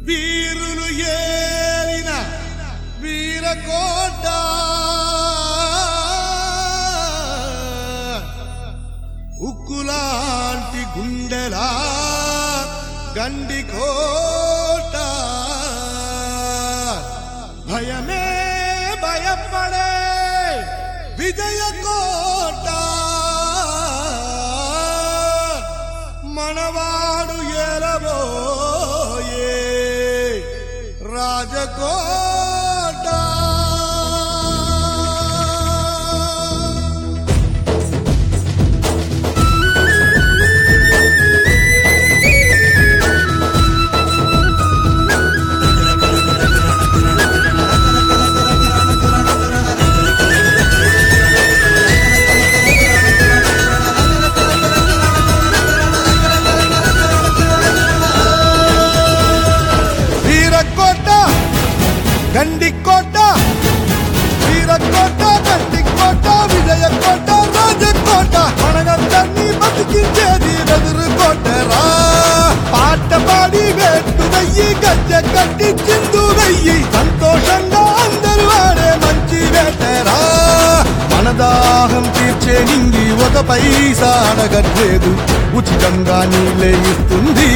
వీరులు ఏలిన వీరకోట ఉక్కులాంటి గుండెలా గండి కోట భయమే భయపడే విజయ కోట మనవాడు ఎలబోయే రాజకోట వీరకోట గండికోట వీరకోట గండికోట విజయకోట రాజకోట మనగందరినీ బతికించేది వెదురుకోటరా పాట పాడి వేట్టు వెయ్యి గజ్జ కట్టి చిందు వెయ్యి సంతోషంగా అందరూ ఆడే మంచి వేటరా మన దాహం తీర్చే నింగి ఒక పైసా అడగట్లేదు ఉచితంగా నీళ్ళే ఇస్తుంది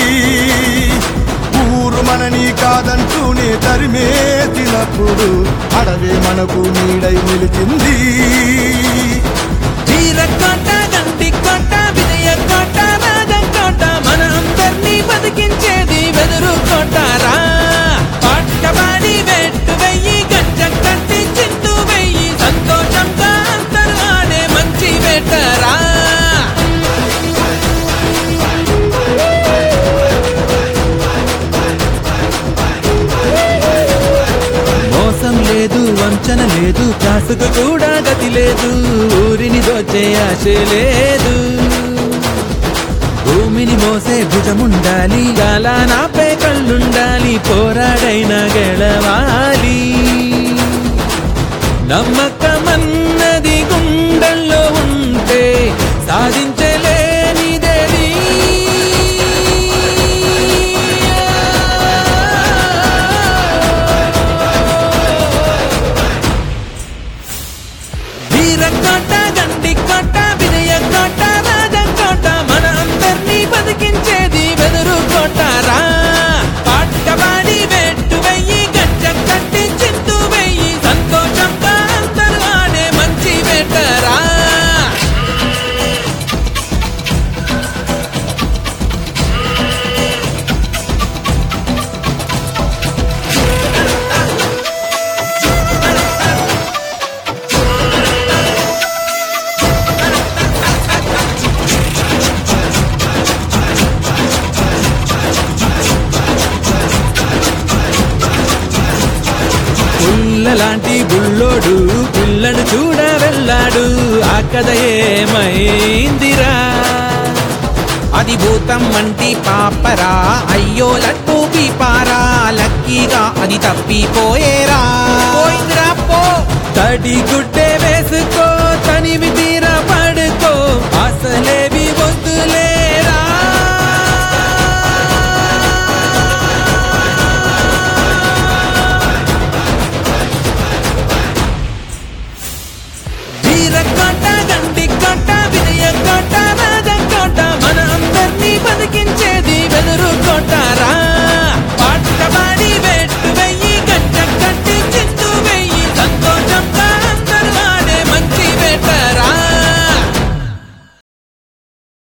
ఊరు మనని కాదంటూనే తరిమేసినప్పుడు అడవే మనకు నీడై నిలిచింది వీరకోట గంటి కోట విజయ కోట రాజకోట మన అందరినీ బతికించేది వెదురు కోటారా పట్టబాడి వెట్టు వెయ్యి గంట కట్టి చింటూ వెయ్యి సంతోషంగా అందరూ ఆడే మంచి వేటరా మోసం లేదు వంచన లేదు కాసుకు కూడా గతి లేదు ఊరిని దోచే ఆశ లేదు భూమిని మోసే భుజముండాలి గాలా నాపే కళ్ళుండాలి పోరాడైన గెలవాలి నమ్మకమన్నది గుండెల్లో ఉంటే సాధించలేనిదేది వీరకోట గండి కోట విజయ కోట రాజకోట మన అందరినీ బతికించేది వెదురు కోటారా పట్టబాడి వెట్టు వెయ్యి గంట కట్టి చింటూ వెయ్యి సంతోషంగా అందరూ ఆడే మంచి వేటరా పుల్లలాంటి బుల్లోడు పిల్లను చూడ వెళ్ళాడు ఆ కథ ఏమైందిరా అది భూతం వంటి పాపరా అయ్యో లట్టు పీపారా లక్కీగా అది తప్పిపోయేరా పోయిందిరా పో తడి గుడ్డే వేసుకో తనివి తీర పడుకో అసలే